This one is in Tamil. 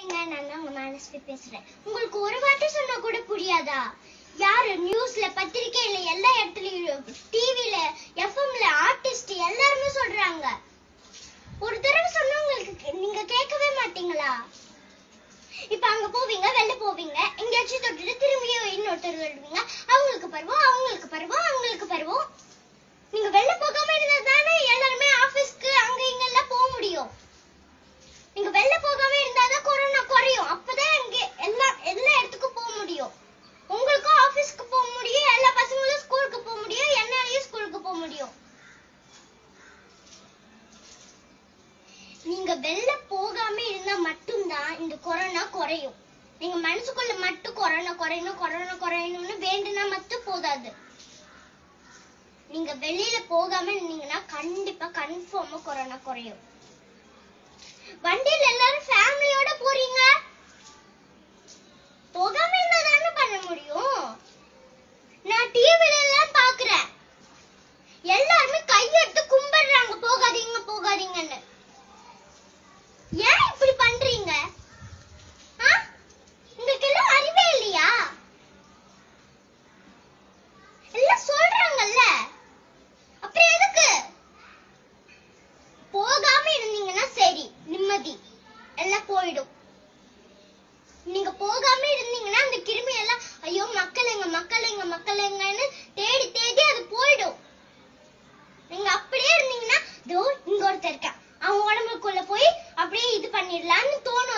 இருக்கீங்க நான் தான் உங்க மேனஸ்பி பேசுறேன் உங்களுக்கு ஒரு வார்த்தை சொன்னா கூட புரியாதா யாரு நியூஸ்ல பத்திரிக்கையில எல்லா இடத்துலயும் டிவில எஃப்எம்ல ஆர்டிஸ்ட் எல்லாருமே சொல்றாங்க ஒரு தடவை சொன்னா உங்களுக்கு நீங்க கேட்கவே மாட்டீங்களா இப்ப அங்க போவீங்க வெளில போவீங்க எங்கேயாச்சும் தொட்டுட்டு திரும்பியும் இன்னொருத்தர் வருவீங்க அவங்களுக்கு பருவம் அவங்களுக்கு பருவம் அவங்களுக்கு பருவம் நீங்க வெளில போகாம இருந்தா தானே எல்லாருமே ஆபீஸ்க்கு அங்க இங்க எல்லாம் போக முடியும் நீங்க வெளில போகாம இருந்தாதான் கொரோனா குறையும் அப்பதான் இங்க எல்லா எல்லா இடத்துக்கும் போக முடியும் உங்களுக்கும் ஆபீஸ்க்கு போக முடியும் எல்லா பசங்களும் ஸ்கூலுக்கு போக முடியும் என்னாலயும் ஸ்கூலுக்கு போக முடியும் நீங்க வெளில போகாம இருந்தா மட்டும்தான் இந்த கொரோனா குறையும் நீங்க மனசுக்குள்ள மட்டும் கொரோனா குறையணும் கொரோனா குறையணும்னு வேண்டுனா மட்டும் போதாது நீங்க வெளியில போகாம இருந்தீங்கன்னா கண்டிப்பா கன்ஃபார்மா கொரோனா குறையும் வண்டியில எல்லாரும் ஃபேமிலியோட போறீங்க போகாம இருந்தா தானே பண்ண முடியும் நான் டிவில எல்லாம் பாக்குறேன் எல்லாருமே கையெடுத்து கும்பிடுறாங்க போகாதீங்க போகாதீங்கன்னு ஏன் இப்படி பண்றீங்க ஆ? உங்களுக்கு எல்லாம் அறிவே இல்லையா எல்லாம் சொல்றாங்கல்ல அப்புறம் எதுக்கு போகாம இருந்தீங்கன்னா சரி நிம்மதி எல்லாம் போயிடும் நீங்க போகாம இருந்தீங்கன்னா அந்த கிருமி எல்லாம் ஐயோ மக்கள் எங்க மக்கள் எங்க மக்கள் எங்கன்னு தேடி தேடி அது போயிடும் நீங்க அப்படியே இருந்தீங்கன்னா இதோ இங்க ஒருத்தர் இருக்கான் அவன் உடம்புக்குள்ள போய் அப்படியே இது பண்ணிடலாம்னு தோணும்